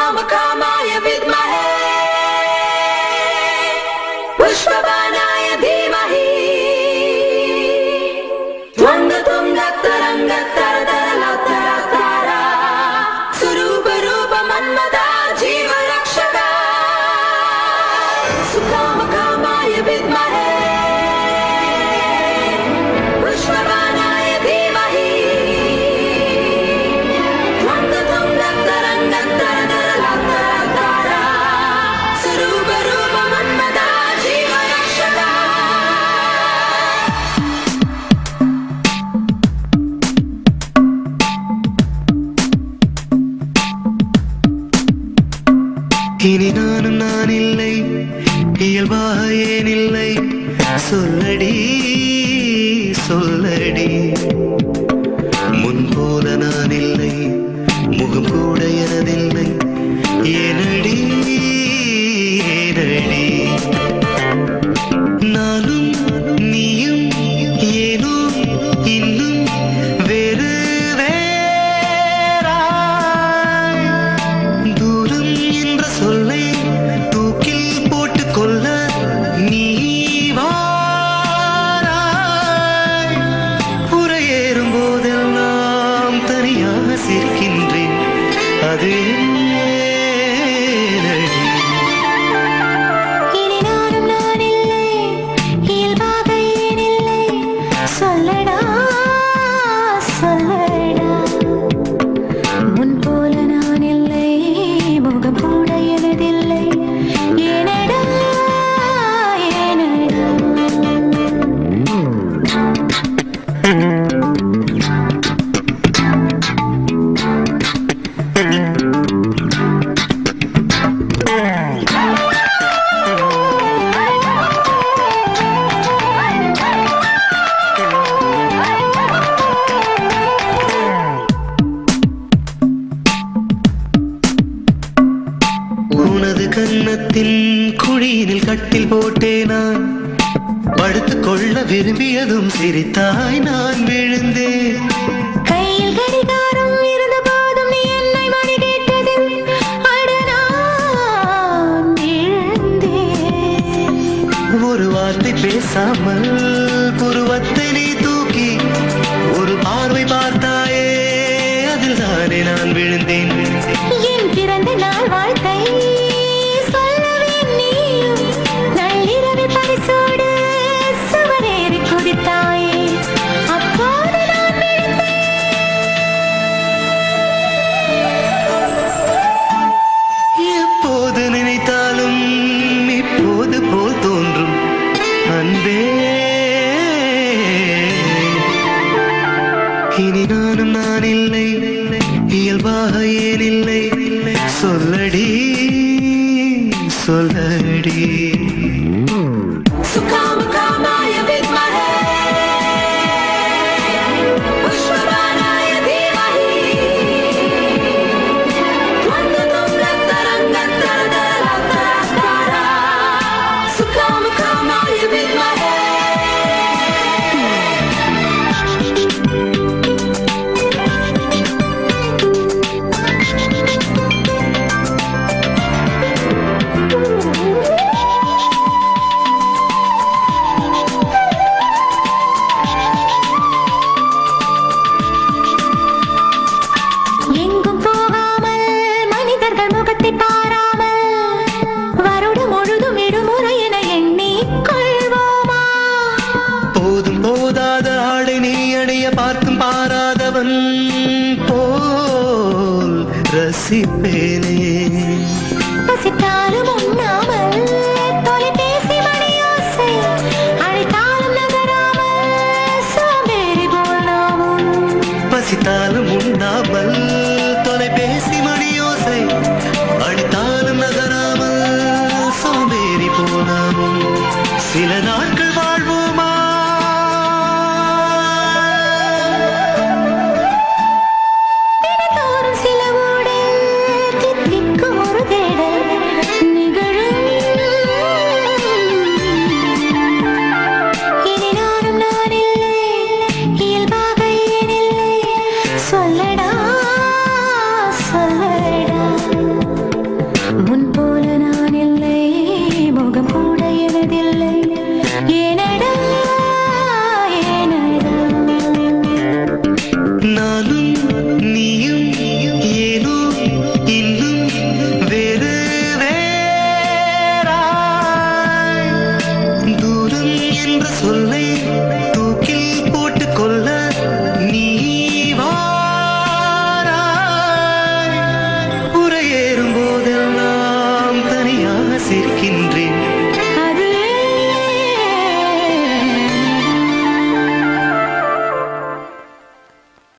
सुकामकामाय विद्महे पुष्पबाणाय धीमहि त्वङ्गतुङ्गतरङ्गतरतरलतरतारा स्वरूपरूपमन्मदा जीवरक्षका सुकामकामाय विद्महे पुष्पबाणाय धीमहि त्वङ्गतुङ्गतरङ्गतरतरलतरतारा स्वरूपरूपमन्मदा जीवरक्षका இனி நானும் நான் இல்லை இயல்பாக ஏன் இல்லை சொல்லடி சொல்லடி முன் போல நான் இல்லை முகம் கூட எனதில்லை ஏனடி ஏனடி நானும் நீயும் ஏனோ இன்னும் வேறு வேறாய் தூரம் என்ற சொல்லை தூக்கில் போட்டுக் கொள்ள நீ வாராய் புறையேறும் போதெல்லாம் தனியாக சிரிக்கின்றேன் அது ஏனடி? இனி நானும் நான் இல்லை இயல்பாக ஏன் இல்லை சொல்லடா சொல்லடா முன் போல நான் இல்லை முகம் கூட எனதில்லை ஏனடா ஏனடா உனது கன்னத்தின் குழியினில் கட்டில் போட்டே நான் படுத்துக் கொள்ள விரும்பியதும் சிரித்தாய் நான் விழுந்தேன் கையில் கடிகாரம் இருந்த போதும் நீ என்னை மணி கேட்டதில் அட நான் விழுந்தேன் ஒரு வார்த்தை பேசாமல் புருவத்தை நீ தூக்கி ஒரு பார்வை பார்த்தாயே அதில் தானே நான் விழுந்தேன் என் பிறந்த நாள் வாழ்த்தை சொல்லவே நீயும் நள்ளிரவில் பரிசோடு சுவரேறி குதித்தாயே அப்போது நான் எப்போது நினைத்தாலும் இப்போது போல் தோன்றும் அன்பே இனி நானும் நான் இல்லை இயல்பாக ஏன் இல்லை சொல்லடி சொல்லடி सुकामकामाय विद्महे पुष्पबाणाय धीमहि त्वङ्गतुङ्गतरङ्गतरतरलतरतारा सुकामकामाय विद्महे எங்கும் போகாமல் மனிதர்கள் முகத்தை பாராமல் வருடம் முழுதும் விடுமுறை என எண்ணி கொள்வோமா போதும் போதாத ஆடை நீ அணிய பார்த்தும் பாராதவன் போல் ரசிப்பேனே பசித்தாலும் உண்ணாமல் தொலைபேசி மணியோசை அழைத்தாலும் நகராமல் சோம்பேறி போல் நாமும் பசித்தாலும் உண்ணாமல் தொலைபேசி மணியோசை அடித்தாலும் நகராமல் சோம்பேறி போனாலும் சில நாட்கள் வாழ்வோமா தினந்தோறும் சில ஊடல் தித்திக்கும் ஒரு தேடல் நிகழும் இனி நானும் நான் இல்லை இயல்பாக ஏன் இல்லை சொல்லடா சொல்லடா என்ற சொல்லை